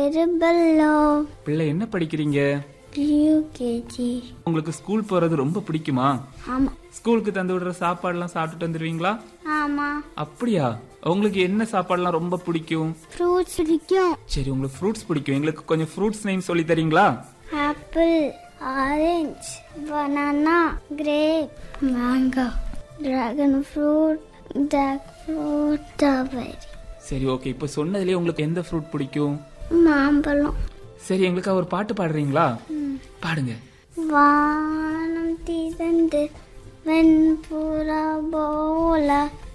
பேரு பெல்லோ பிள்ளை என்ன படிக்கிறீங்க யூகேஜி உங்களுக்கு ஸ்கூல் போறது ரொம்ப பிடிக்குமா ஆமா ஸ்கூலுக்கு தந்து விடுற சாப்பாடுலாம் சாப்பிட்டுட்டு வந்துருவீங்களா ஆமா அப்படியா உங்களுக்கு என்ன சாப்பாடுலாம் ரொம்ப பிடிக்கும் ஃப்ரூட்ஸ் பிடிக்கும் சரி உங்களுக்கு ஃப்ரூட்ஸ் பிடிக்கும் எங்களுக்கு கொஞ்சம் ஃப்ரூட்ஸ் நேம் சொல்லி தரீங்களா apple orange banana grape mango dragon fruit jack fruit strawberry சரி ஓகே இப்போ சொன்னதுலயே உங்களுக்கு எந்த ஃப்ரூட் பிடிக்கும் மாம்பழம் சரி எங்களுக்கு ஒரு பாட்டு பாடுறீங்களா பாடுங்க வானம் திறந்து வெண்புறா போல